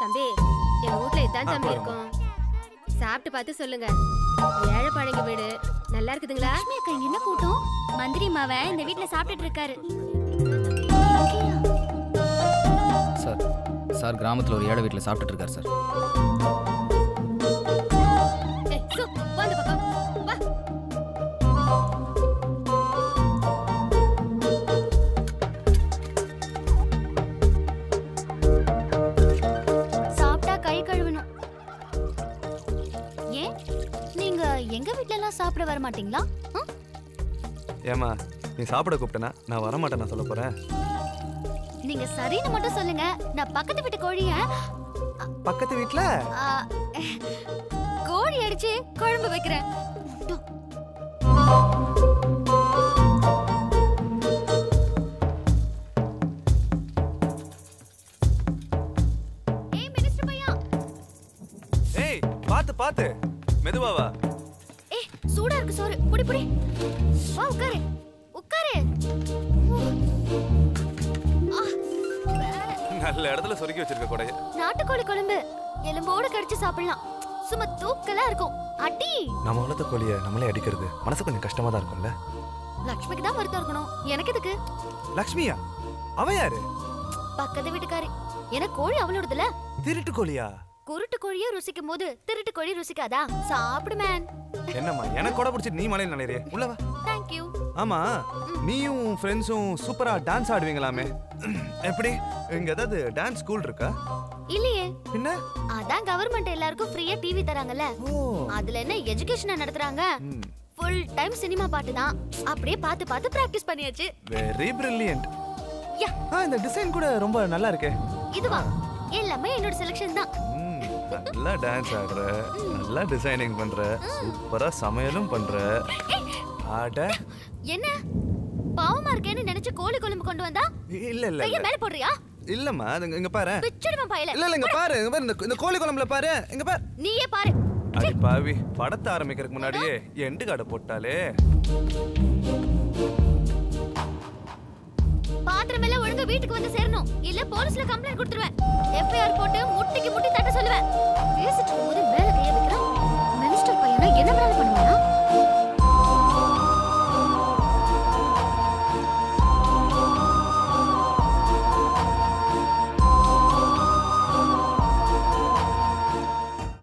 தம்பி எங்க வீட்ல இதான் தம்பி இருக்கும் சாப்பிட்டு பார்த்து சொல்லுங்க ஏழை பாளைங்க வீடு நல்லா இருக்குதுங்களா லட்சுமி அக்கா இங்க என்ன கூட்டம் மந்திரி மாவன் இந்த வீட்ல சாப்பிட்டுட்டு இருக்காரு சார் சார் கிராமத்தில் ஒரு ஏழை வீட்டில் சாப்பிட்டுட்டு இருக்கார் சார் ஏய், சு, வா இந்த பக்கம் வா சாப்பிட்டா கை கழுவணும் ஏன் நீங்க எங்க வீட்ல எல்லாம் சாப்பிட வர மாட்டீங்களா ஆ? ஏமா நீ சாப்பிட கூப்பிட்டனா நான் வரமாட்டேன் நான் சொல்ல போறேன் நீங்க சரின்னு மட்டும் சொல்லுங்க நான் பக்கத்து வீட்டு கோழிய பக்கத்து வீட்ல ஆ, கோழி அடிச்சு குழம்பு வைக்கிறேன் ஏய் மினிஸ்டர் பையா ஏய் பாத்து பாத்து மெதுவா வா ஏய் சூடா இருக்கு சோறு புடி புடி வா உட்காரு உட்காரு ஊ. ஆ, வேற. நல்ல இடத்துல சொருக்கி வச்சிருக்க கொடைய நாட்டுக்கோழி குழம்பு எலும்போடு கடிச்சு சாப்பிடலாம் சும்மா தூக்கலா இருக்கும் அடி நம்ம வளர்த்த கோழிய நம்மளே அடிக்கிறது மனசு கொஞ்சம் கஷ்டமா தான் இருக்கும்ல லக்ஷ்மிக்கு தான் வருத்தம் இருக்கணும் எனக்கு எதுக்கு லக்ஷ்மியா அவ யாரு பக்கத்து வீட்டுக்காரி எனக்கு கோழி அவளோடதுல திருட்டு கோழியா குருட்டு கோழியை ருசிக்கும் போது திருட்டு கோழி ருசிக்காதா சாப்பிடு மேன் என்னம்மா எனக்கு கூட பிடிச்சிட்டு நீ மலையில நிலையறிய உள்ள வா தேங்க்யூ ஆமா நீயும் உன் ஃப்ரெண்ட்ஸும் சூப்பரா டான்ஸ் ஆடுவீங்களாமே எப்படி இங்க ஏதாவது டான்ஸ் ஸ்கூல் இருக்கா இல்லையே பின்ன அதான் கவர்மெண்ட் எல்லாருக்கும் ஃப்ரீயா டிவி தராங்கல்ல ஓ அதுல என்ன எஜுகேஷன் நடத்துறாங்க ம் ஃபுல் டைம் சினிமா பாட்டு தான் அப்படியே பார்த்து பார்த்து பிராக்டிஸ் பண்ணியாச்சு வெரி பிரில்லியன்ட் யா. ஆ இந்த டிசைன் கூட ரொம்ப நல்லா இருக்கே இதுவா எல்லாமே என்னோட செலெக்ஷன் தான் ம், நல்லா டான்ஸ் ஆடுற நல்லா டிசைனிங் பண்ற சூப்பரா சமையலும் பண்ற ஆட என்ன பாவமா இருக்கேன்னு நினைச்சு கோழி குழம்பு கொண்டு வந்தா இல்ல இல்ல கைய இல்ல மேல போடுறியா இல்லம்மா அது இங்க- இங்க பாரு பிச்சிடுவேன் பாயல இல்ல இல்ல இங்க பாரு இங்க பாரு இந்த- இந்த கோழி குழம்புல பாரு இங்க பாரு நீயே பாரு அடி பாவி படத்தை ஆரம்பிக்கிறதுக்கு முன்னாடியே எண்டு காடை போட்டாலே பாத்திரம் எல்லாம் ஒழுங்கா வீட்டுக்கு வந்து சேரணும் இல்ல போலீஸ்ல கம்ப்ளைண்ட் கொடுத்துருவேன் எஃப்ஐஆர் போட்டு முட்டிக்கு முட்டி தட்ட சொல்லுவேன் பேசிட்டு இருக்கும்போது மேல கைய வைக்கிறான் மினிஸ்டர் பையனா என்ன வேலை பண்ணுவானா